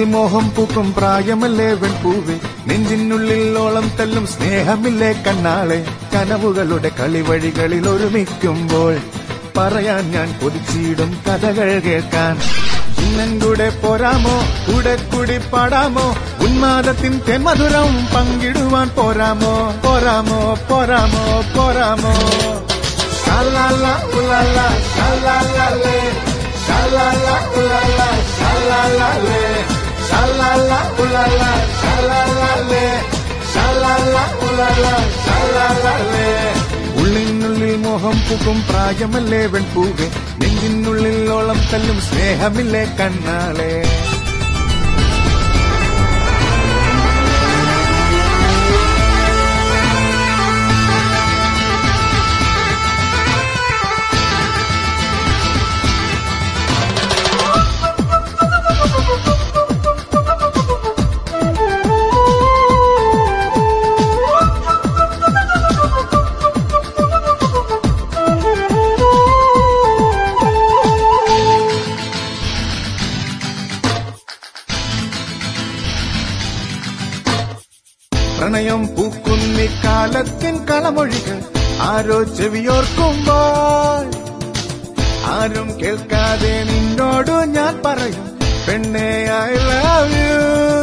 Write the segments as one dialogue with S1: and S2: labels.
S1: മോഹം പൂക്കും പ്രായമല്ലേ വെൺപൂവേ നെഞ്ചിനുള്ളിൽ ഓളം തല്ലും സ്നേഹമില്ലേ കണ്ണാളെ കനവുകളുടെ കളിവഴികളിൽ ഒരുമിക്കുമ്പോൾ പറയാൻ ഞാൻ കൊതിച്ചിടും കഥകൾ കേൾക്കാൻ ഇന്നൻ കൂടെ പോരാമോ കൂടെ കൂടി പാടാമോ ഉന്മാദത്തിൻ തെന്മധുരം പങ്കിടുവാൻ പോരാമോ പോരാമോ പോരാമോ പോരാമോ ഷാലാല ഉലാല ഷാലാലേ ഷാലാല ഉലാല ഷാലാലേ ഷാലാല ഉലാല ഷാലാലേ ഷാലാല ഉലാല ഷാലാലേ ഉള്ളിനുള്ളിൽ മോഹം പൂക്കും പ്രായമല്ലേ വെൺപൂവേ നെഞ്ചിനുള്ളിൽ ഓളം തല്ലും സ്നേഹമില്ലേ കണ്ണാളെ പ്രണയം പൂക്കുന്നി കാലത്തിൻ കളമൊഴികൾ ആരോ ചെവിയോർക്കുമ്പോൾ ആരും കേൾക്കാതെ നിന്നോട് ഞാൻ പറയും പെണ്ണെ ഐ ലവ് യു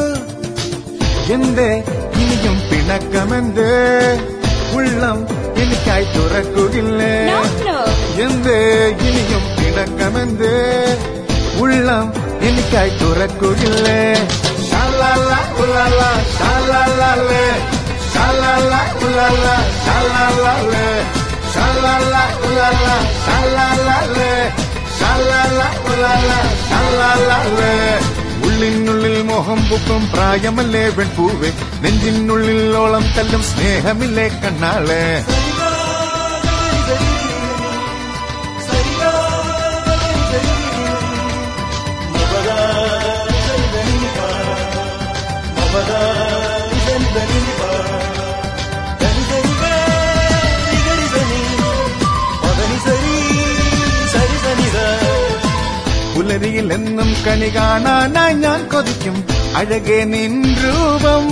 S1: എന്തേ ഇനിയും പിണക്കമെന്തേ ഉള്ളം എനിക്കായി തുറക്കുകില്ലേ
S2: No, no.
S1: എന്തേ ഇനിയും പിണക്കമെന്തേ ഉള്ളം എനിക്കായി തുറക്കുകില്ലേ ഷാലാല ഉലാല ഷാലാലേ ഷാലാല ഉലാല ഷാലാലേ ഷാലാല ഉലാല ഷാലാലേ ഷാലാല ഉലാല ഷാലാലേ ഉള്ളിനുള്ളിൽ മോഹം പൂക്കും പ്രായമല്ലേ വെൺപൂവേ നെഞ്ചിനുള്ളിൽ ഓളം തല്ലും സ്നേഹമില്ലേ കണ്ണാളെ പുലരിയിൽ എന്നും കണി കാണാനായി ഞാൻ കൊതിക്കും അഴകെ നിൻ രൂപം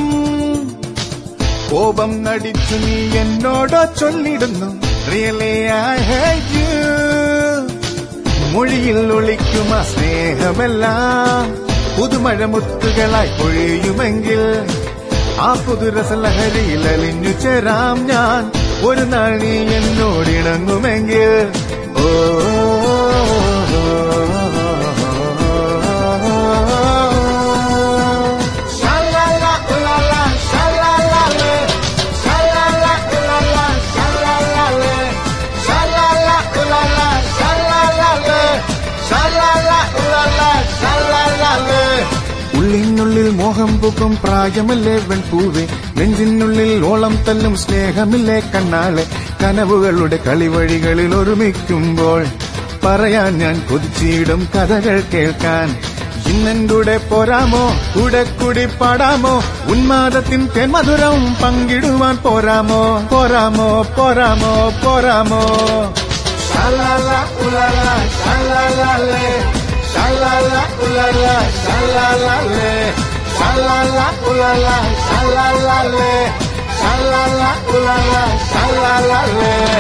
S1: കോപം നടിച്ചു നീ എന്നോടോ ചൊല്ലിടുന്നു റിയലി ഐ ഹേറ്റ് യു മൊഴിയിൽ ഒളിക്കും ആ സ്നേഹമെല്ലാം പുതുമഴ മുത്തുകളായി പൊഴിയുമെങ്കിൽ ആ പുതുരസലഹരിയിൽ അലിഞ്ഞു ചേരാം ഞാൻ ഒരു നാൾ നീ എന്നോടിണങ്ങുമെങ്കിൽ ഓ ഷാലാല ഉലാല ഷാലാലേ ഷാലാല ഉലാല ഷാലാലേ ഷാലാല ഉലാല ഷാലാലേ ഷാലാല ഉലാല ഷാലാലേ ഉള്ളിനുള്ളിൽ മോഹം പൂക്കും പ്രായമല്ലേ വെൺപൂവേ നെഞ്ചിനുള്ളിൽ ഓളം തല്ലും സ്നേഹമില്ലേ കണ്ണാളെ കനവുകളുടെ കളിവഴികളിൽ ഒരുമിക്കുമ്പോൾ പറയാൻ ഞാൻ കൊതിച്ചിടും കഥകൾ കേൾക്കാൻ ഇന്നൻ കൂടെ പോരാമോ കൂടെ കൂടി പാടാമോ ഉന്മാദത്തിൻ തെന്മധുരം പങ്കിടുവാൻ പോരാമോ പോരാമോ പോരാമോ പോരാമോ ഷാലാല ഉലാല ഷാലാലേ ഷാലാല ഉലാല ഷാലാലേ ഷാലാല ഉലാല ഷാലാലേ ഷാലാല ഉലാല ഷാലാലേ